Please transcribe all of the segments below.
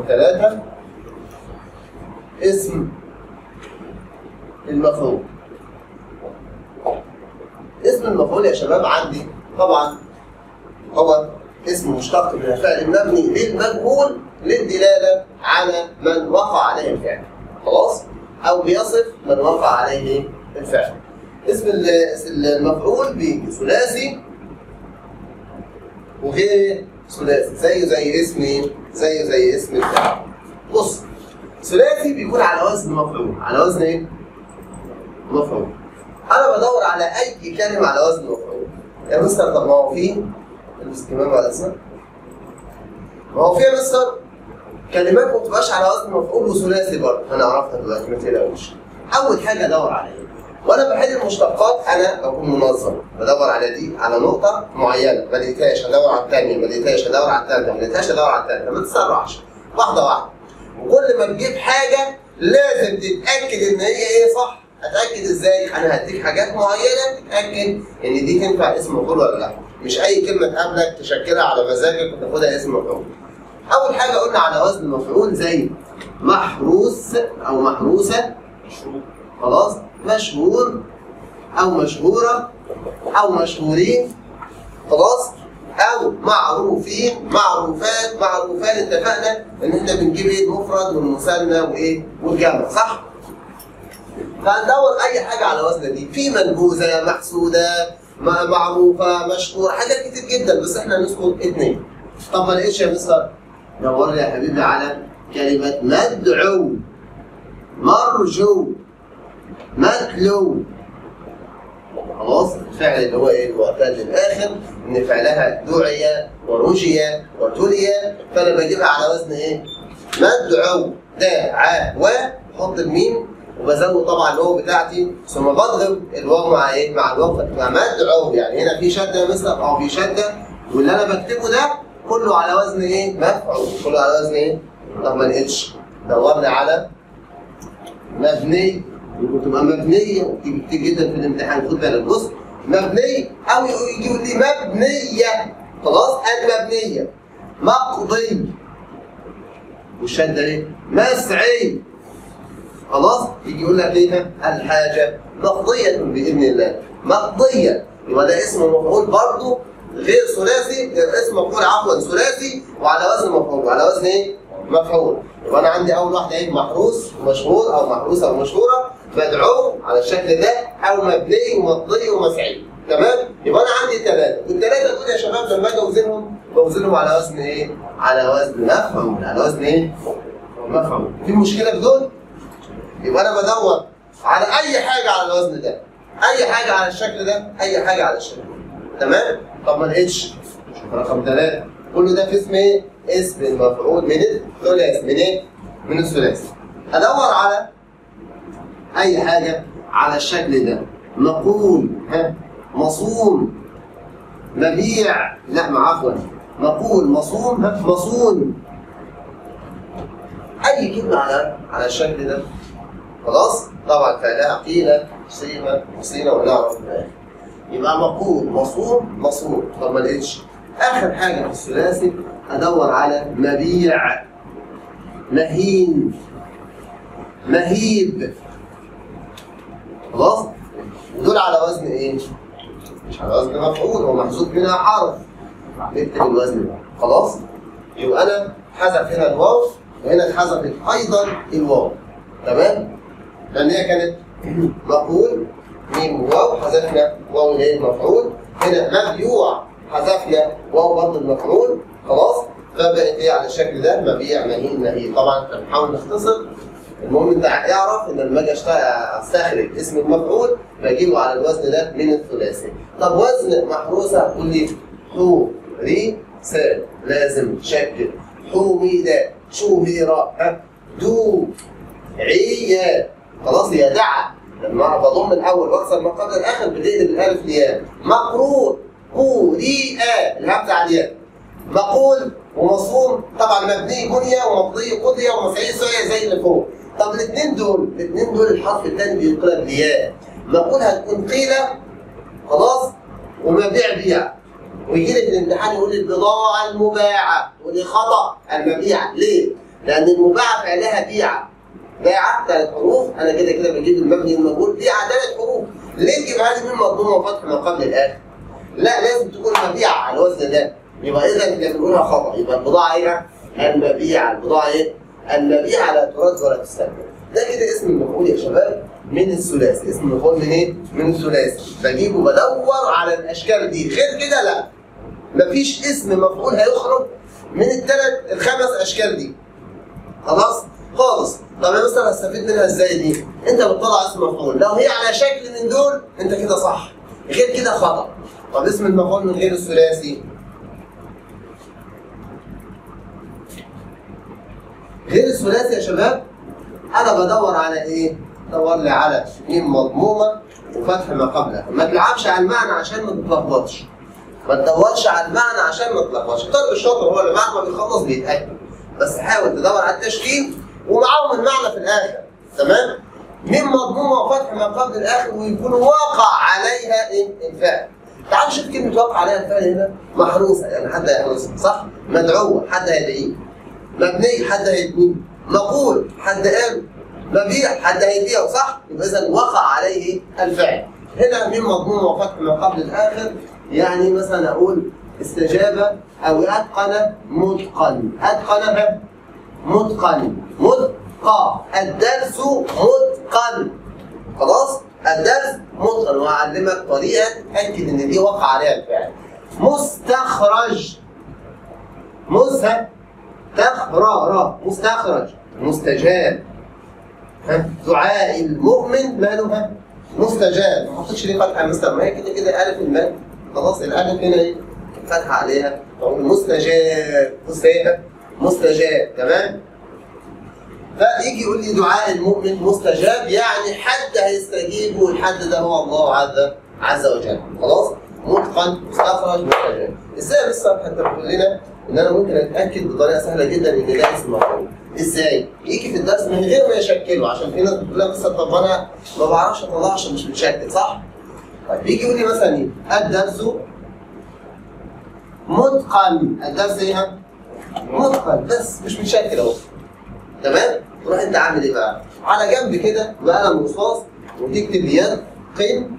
ثلاثة اسم المفعول اسم المفعول يا شباب عندي طبعا هو اسم مشتق من الفعل المبني للمجهول للدلالة على من وقع عليه الفعل خلاص أو بيصف من وقع عليه الفعل اسم ال- اسم المفعول بيجي ثلاثي وغير ثلاثي زيه زي اسم ايه؟ زيه زي اسم الفعل بص ثلاثي بيكون على وزن مفعول على وزن ايه؟ مفعول انا بدور على اي كلمه على وزن مفعول يا مستر طب ما هو في البس كمام على اسمها ما هو في يا مستر كلمات ما بتبقاش على وزن مفعول وثلاثي برضه هنعرفها دلوقتي ما تقلقوش اول حاجه ادور عليها وانا بحل المشتقات انا بكون منظم بدور على دي على نقطه معينه ما لقيتهاش ادور على الثانيه ما لقيتهاش ادور على الثالثه ما لقيتهاش ادور على الثالثه ما تتسرعش واحده واحده وكل ما تجيب حاجه لازم تتاكد ان هي ايه صح اتاكد ازاي انا هديك حاجات معينه تتاكد ان دي تنفع اسم مفعول ولا لا مش اي كلمه تقابلك تشكلها على مزاجك وتاخدها اسم مفعول اول حاجه قلنا على وزن مفعول زي محروس او محروسه خلاص مشهور او مشهوره او مشهورين خلاص او معروفين معروفات معروفات اتفقنا ان احنا بنجيب ايه المفرد والمثنى وايه والجمع صح؟ فهندور اي حاجه على وزن دي في منبوذه محسوده م- معروفه مشهوره حاجات كتير جدا بس احنا نذكر اثنين طب ما لقيتش يا مستر دور لي يا حبيبي على كلمه مدعو مرجو متلو خلاص الفعل اللي هو ايه المعتل للاخر ان فعلها دعي ورجي وتلي فانا بجيبها على وزن ايه؟ مدعو داعى وحط الميم وبزود طبعا الواو بتاعتي ثم بضرب الواو مع ايه؟ مع الواو فتبقى مدعو يعني هنا في شده مثل اه في شده واللي انا بكتبه ده كله على وزن ايه؟ مفعول كله على وزن ايه؟ طب ما لقيتش دور لي على مبني ممكن تبقى مبنيه وتيجي كتير جدا في الامتحان خد بالك بص مبني او يجي يقول لي مبنيه خلاص ادي مبنيه مقضي والشده ايه؟ مسعي خلاص يجي يقول لك ايه الحاجه مقضيه باذن الله مقضيه يبقى ده اسم مفعول برضه غير ثلاثي اسم مفعول عفوا ثلاثي وعلى وزن مفعول وعلى وزن ايه؟ مفعول يبقى انا عندي اول واحده ايه محروس ومشهور او محروسه ومشهوره مدعو على الشكل ده او مبني ومقضي ومسعي تمام يبقى انا عندي ثلاثه والثلاثه دول يا شباب لما اجي اوزنهم بوزنهم على وزن ايه؟ على وزن مفعول على وزن ايه؟ مفعول في مشكله في دول؟ يبقى انا بدور على اي حاجه على الوزن ده اي حاجه على الشكل ده اي حاجه على الشكل ده تمام طب ما لقيتش شوف رقم ثلاثه كل ده في اسم ايه اسم المفعول من الثلاث من ايه من الثلاثي ادور على اي حاجه على الشكل ده مقول ها مصوم مبيع لا ما عفوا مقول مصوم ها مصون اي كلمه على على الشكل ده خلاص طبعا فعلها قيل صيغه وصيغه ونعرف في الاخر يبقى مقول مصوم مصوم طب ما لقيتش اخر حاجه في الثلاثي ادور على مبيع مهين مهيب خلاص ودول على وزن ايه؟ مش على وزن مفعول هو محذوف منها حرف نكتب الوزن ده خلاص يبقى انا حذف هنا الواو وهنا اتحذفت ايضا الواو تمام؟ لان هي كانت مقول ميم وواو حذفنا واو اللي هي المفعول هنا مبيوع حذفنا واو برضه المفعول خلاص فبقت ايه على الشكل ده مبيع مهين مهين طبعا احنا بنحاول نختصر المهم انت اعرف ان لما اجي اشتغل- استخرج اسم المفعول بجيبه على الوزن ده من الثلاثي طب وزن محروسه تقول لي حو ري س لازم شكل حوميد شوهيرا ها دو عيا خلاص هي دعا لما بضم الاول واكسر ما قبل الاخر بتقلب الالف لياء مقرور قوريئا الهمزه على الياء مقول ومصوم طبعا مبني بنيه ومقضي قضيه ومفعيل سعي زي اللي فوق طب الاثنين دول الاثنين دول الحرف الثاني بينقلب لياء مقول هتكون قيله خلاص ومبيع بيع ويجي لي في الامتحان يقول لي البضاعه المباعه تقول لي خطا المبيع ليه؟ لان المباعة فعلها بيعة بيعة ثلاث حروف انا كده كده بجيب المبني المجهول بيعة ثلاث حروف ليه تجيبها لي من مضمومة وفتح ما قبل الاخر؟ لا لازم تكون مبيعة على الوزن ده يبقى اذا احنا بنقولها خطأ يبقى البضاعة ايه؟ المبيعة البضاعة ايه؟ المبيعة لا ترد ولا تستبدل ده كده اسم المفعول يا شباب من الثلاثي اسم المفعول من ايه؟ من الثلاثي بجيبه بدور على الاشكال دي غير كده لا مفيش اسم مفعول هيخرج من الثلاث الخمس اشكال دي خلاص خالص طب انا مثلا هستفيد منها ازاي دي انت بتطلع اسم مفعول لو هي على شكل من دول انت كده صح غير كده خطا طب اسم المفعول من غير الثلاثي غير الثلاثي يا شباب انا بدور على ايه بدور لي على ميم مضمومه وفتح ما قبلها ما تلعبش على المعنى عشان ما تتلخبطش ما تدورش على المعنى عشان ما تتلخبطش الطالب الشاطر هو اللي بعد ما بيخلص بيتاكد بس حاول تدور على التشكيل ومعاهم المعنى في الاخر تمام ميم مضمومه وفتح ما قبل الاخر ويكون واقع عليها ايه الفعل تعال شوف كلمه واقع عليها الفعل هنا محروسه يعني حد هيحرسها صح مدعوه حد هيدعيه مبني حد هيبنيه مقول حد قال مبيع حد هيبيعه صح يبقى اذا وقع عليه الفعل هنا ميم مضمومه وفتح ما قبل الاخر يعني مثلا اقول استجاب او اتقن متقن اتقن متقن متقى الدرس متقن خلاص الدرس متقن وهعلمك طريقه تاكد ان دي وقع عليها الفعل مستخرج مزه تخرج مستخرج مستجاب ها دعاء المؤمن مالها مستجاب ما حطيتش ليه فتحه مثلا ما هي كده كده الف المال خلاص الالف هنا ايه فتحه عليها فاقول مستجاب مستجاب مستجاب تمام فيجي يقول لي دعاء المؤمن مستجاب يعني حد هيستجيب والحد ده هو الله عز عز وجل خلاص متقن مستخرج مستجاب ازاي بس انت بتقول لنا ان انا ممكن اتاكد بطريقه سهله جدا ان ده اسم مفعول ازاي؟ يجي في الدرس من غير ما يشكله عشان في ناس بتقول لها مثلا طب انا ما بعرفش اطلعه عشان مش متشكل صح؟ طيب يجي يقول لي مثلا ايه؟ الدرس متقن الدرس ايه؟ متقن بس مش متشكل اهو تمام؟ تروح انت عامل ايه بقى؟ على جنب كده بقلم رصاص وتكتب يد قن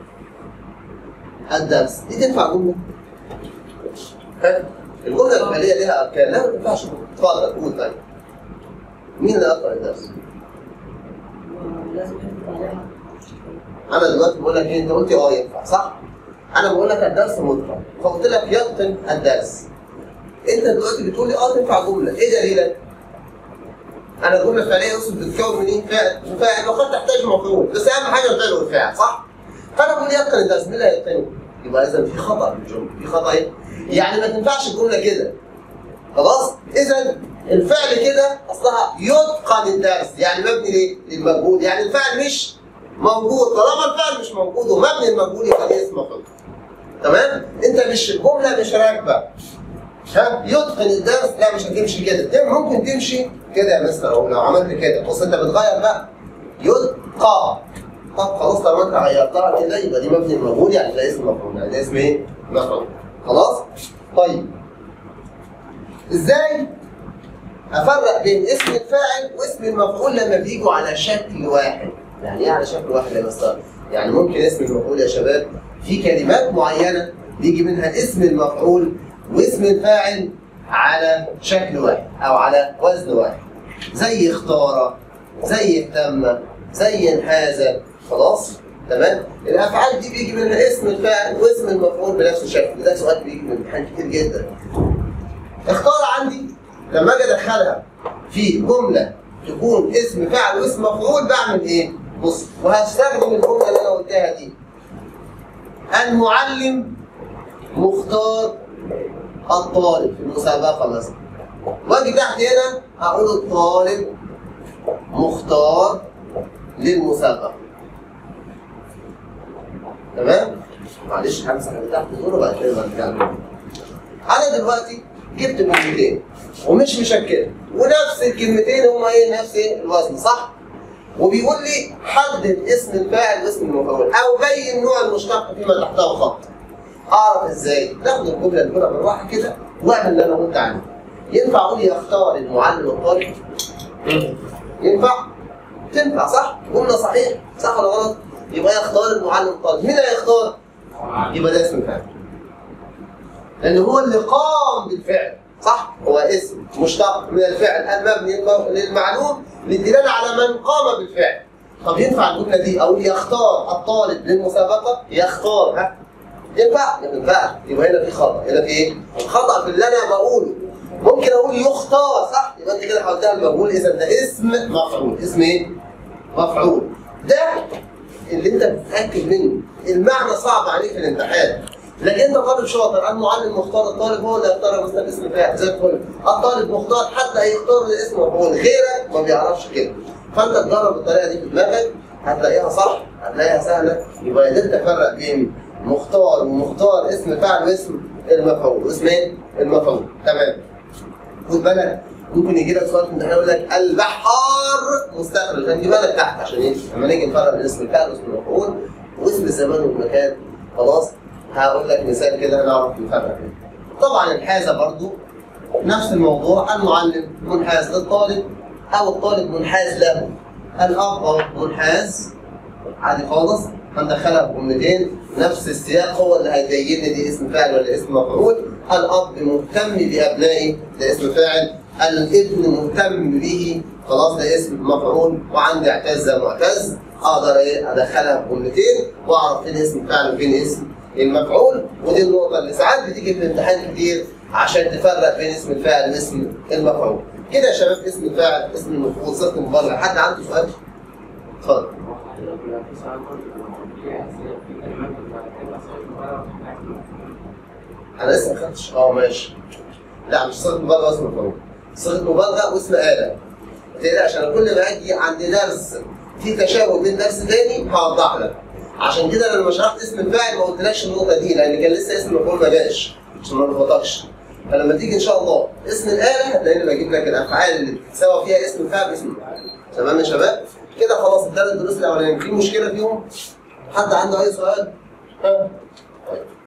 الدرس دي تنفع جمله؟ ها؟ الجمله الفعليه ليها اركان لا ما تنفعش اتفضل قول طيب مين اللي اقرا الدرس؟ لازم يكتب عليها انا دلوقتي بقول لك ايه انت قلت اه ينفع صح؟ انا بقول لك الدرس متقن فقلت لك يتقن الدرس انت دلوقتي بتقول لي اه تنفع جمله ايه دليلك؟ انا الجمله الفعليه اقصد بتتكون من ايه؟ فعل وفاعل وقد تحتاج مفعول بس اهم حاجه الفعل والفاعل صح؟ فانا بقول يتقن الدرس مين اللي هيتقنه؟ يبقى اذا في خطا في الجمله في خطا ايه؟ يعني ما تنفعش الجمله كده خلاص؟ اذا الفعل كده اصلها يتقن الدرس يعني مبني ليه؟ للمجهول يعني الفعل مش موجود طالما الفعل مش موجود ومبني المجهول يبقى دي اسم مفعول تمام؟ انت مش الجمله مش راكبه ها يتقن الدرس لا مش هتمشي كده تم- ممكن تمشي كده يا مستر او لو عملت كده بص انت بتغير بقى يتقى طب خلاص طالما انت غيرتها كده يبقى دي مبني المجهول يعني ده اسم مفعول يعني ده اسم ايه؟ مفعول خلاص؟ طيب ازاي افرق بين اسم الفاعل واسم المفعول لما بيجوا على شكل واحد يعني ايه على شكل واحد يا مستر يعني ممكن اسم المفعول يا شباب في كلمات معينه بيجي منها اسم المفعول واسم الفاعل على شكل واحد او على وزن واحد زي اختار زي اهتم زي انحاز خلاص تمام الافعال دي بيجي منها اسم الفاعل واسم المفعول بنفس الشكل ده سؤال بيجي من امتحان كتير جدا اختار عندي لما اجي ادخلها في جمله تكون اسم فاعل واسم مفعول بعمل ايه؟ بص وهستخدم الجمله اللي انا قلتها دي المعلم مختار الطالب في المسابقه مثلا واجي تحت هنا هقول الطالب مختار للمسابقه تمام؟ معلش همسح اللي تحت دول وبعد كده برجع لهم. انا دلوقتي جبت كلمتين ومش مشكله ونفس الكلمتين هما ايه نفس إيه؟ الوزن صح؟ وبيقول لي حدد اسم الفاعل واسم المفعول او بين نوع المشتق فيما تحته خط اعرف ازاي؟ ناخد الجمله الاولى بالراحه كده واعمل اللي انا قلت عليه ينفع اقول يختار المعلم الطالب؟ ينفع؟ تنفع صح؟ قلنا صحيح صح ولا غلط؟ يبقى يختار المعلم الطالب مين هيختار؟ يبقى ده اسم فاعل لان هو اللي قام بالفعل صح؟ هو اسم مشتق من الفعل المبني للمعلوم للدلاله على من قام بالفعل طب ينفع الجمله دي اقول يختار الطالب للمسابقه يختار ها ينفع؟ ما ينفعش يبقى هنا في خطا هنا في ايه؟ الخطا في اللي انا بقوله ممكن اقول يختار صح؟ يبقى انت كده حولتها المجهول اذا ده اسم مفعول اسم ايه؟ مفعول ده اللي انت بتتاكد منه المعنى صعب عليك في الامتحان لكن انت طالب شاطر المعلم مختار الطالب هو اللي هيختار مثلا اسم فاعل زي الفل الطالب مختار حتى هيختار الاسم مفعول غيرك ما بيعرفش كده فانت تجرب الطريقه دي في دماغك هتلاقيها صح هتلاقيها سهله يبقى قدرت تفرق بين مختار ومختار اسم فاعل واسم المفعول اسم ايه؟ المفعول تمام خد بالك ممكن يجي لك سؤال في الامتحان يقول لك البحار مستقبل خلي بالك تحت عشان ايه؟ لما نيجي نفرق بين اسم الفاعل واسم المفعول واسم الزمان والمكان خلاص هقول لك مثال كده نعرف نفرق بينهم. طبعا الحازه برضو نفس الموضوع المعلم منحاز للطالب او الطالب منحاز له الاب أهو منحاز عادي خالص هندخلها في جملتين نفس السياق هو اللي هيبين لي دي اسم فاعل ولا اسم مفعول الاب مهتم بابنائه ده اسم فاعل الابن مهتم به خلاص ده اسم مفعول وعندي اعتز معتز اقدر ايه ادخلها في جملتين واعرف فين اسم فاعل وفين اسم المفعول ودي النقطة اللي ساعات بتيجي في الامتحان كتير عشان تفرق بين اسم الفاعل واسم المفعول. كده يا شباب اسم الفاعل اسم المفعول صيغة المبالغة حد عنده سؤال؟ اتفضل. أنا لسه ما خدتش اه ماشي. لا مش صيغة مبالغة واسم مفعول. صيغة مبالغة واسم آلة. ما تقلقش أنا كل ما أجي عند درس في تشابه بين درس تاني هوضح لك. عشان كده انا لما شرحت اسم الفاعل ما قلتلكش النقطه دي لان كان لسه اسم المفعول ما جاش عشان ما نلخبطكش فلما تيجي ان شاء الله اسم الاله هتلاقيني بجيب لك الافعال اللي بتتساوى فيها اسم الفاعل باسم الفاعل تمام يا شباب كده خلاص الثلاث دروس الاولانيين في مشكله فيهم حد عنده اي سؤال ها